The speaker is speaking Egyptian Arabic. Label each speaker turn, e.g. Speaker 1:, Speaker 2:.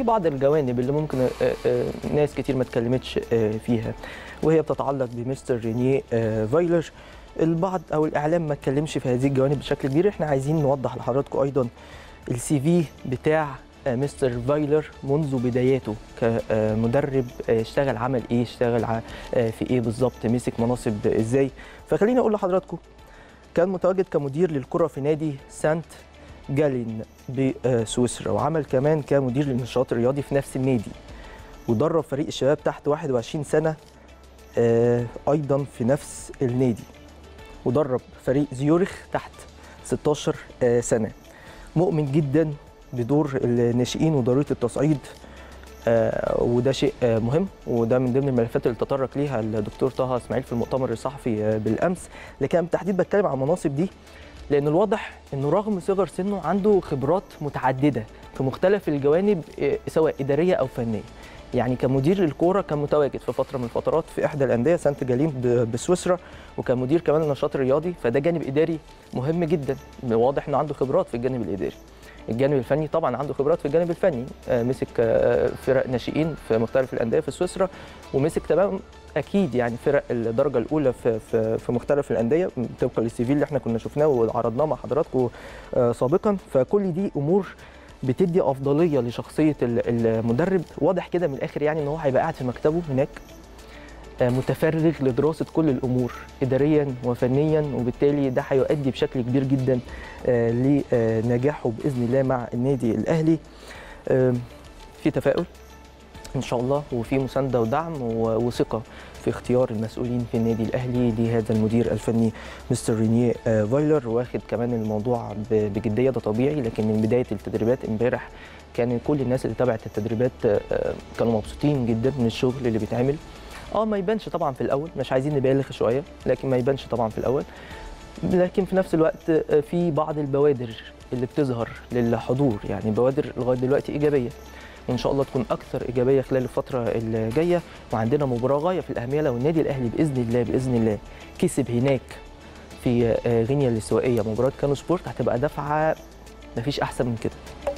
Speaker 1: في بعض الجوانب اللي ممكن آه، آه، ناس كتير ما اتكلمتش آه، فيها وهي بتتعلق بمستر رينيه آه، فايلر البعض او الاعلام ما اتكلمش في هذه الجوانب بشكل كبير احنا عايزين نوضح لحضراتكم ايضا السي في بتاع آه، مستر فايلر منذ بداياته كمدرب آه، اشتغل عمل ايه اشتغل ع- آه، في ايه بالظبط مسك مناصب ازاي فخليني اقول لحضراتكم كان متواجد كمدير للكره في نادي سانت جالين بسويسرا وعمل كمان كمدير للنشاط الرياضي في نفس النادي ودرب فريق الشباب تحت 21 سنه آه، ايضا في نفس النادي ودرب فريق زيورخ تحت 16 آه، سنه مؤمن جدا بدور الناشئين وضروره التصعيد آه، وده شيء آه، مهم وده من ضمن الملفات اللي تطرق ليها الدكتور طه اسماعيل في المؤتمر الصحفي آه، بالامس لكن أنا بالتحديد بتكلم عن المناصب دي لان الواضح انه رغم صغر سنه عنده خبرات متعدده في مختلف الجوانب آه، سواء اداريه او فنيه يعني كمدير للكوره كان متواجد في فتره من الفترات في احدى الانديه سانت جالين ب- بسويسرا وكان مدير كمان النشاط الرياضي فده جانب اداري مهم جدا واضح انه عنده خبرات في الجانب الاداري الجانب الفني طبعا عنده خبرات في الجانب الفني آه، مسك آه، فرق ناشئين في مختلف الانديه في سويسرا ومسك تمام اكيد يعني فرق الدرجه الاولى في في, في مختلف الانديه طبقا للسي في اللي احنا كنا شفناه وعرضناه مع حضراتكم آه، سابقا فكل دي امور بتدي افضليه لشخصيه ال- المدرب واضح كده من الاخر يعني ان هو هيبقى قاعد في مكتبه هناك آه، متفرغ لدراسه كل الامور اداريا وفنيا وبالتالي ده هيؤدي بشكل كبير جدا آه، لنجاحه باذن الله مع النادي الاهلي آه، في تفاؤل ان شاء الله وفي مسانده ودعم و- وثقه في اختيار المسؤولين في النادي الاهلي لهذا المدير الفني مستر رينيه آه، فايلر واخد كمان الموضوع ب- بجديه ده طبيعي لكن من بدايه التدريبات امبارح كان كل الناس اللي تابعت التدريبات آه، آه، كانوا مبسوطين جدا من الشغل اللي بيتعمل اه ما يبانش طبعا في الاول مش عايزين نبالغ شويه لكن ما يبانش طبعا في الاول لكن في نفس الوقت آه، في بعض البوادر اللي بتظهر للحضور يعني بوادر لغايه دلوقتي ايجابيه وان شاء الله تكون اكثر ايجابيه خلال الفتره الجايه وعندنا مباراه غايه في الاهميه لو النادي الاهلي باذن الله باذن الله كسب هناك في آه، غينيا الاستوائيه مباراه كانو سبورت هتبقى دفعه مفيش احسن من كده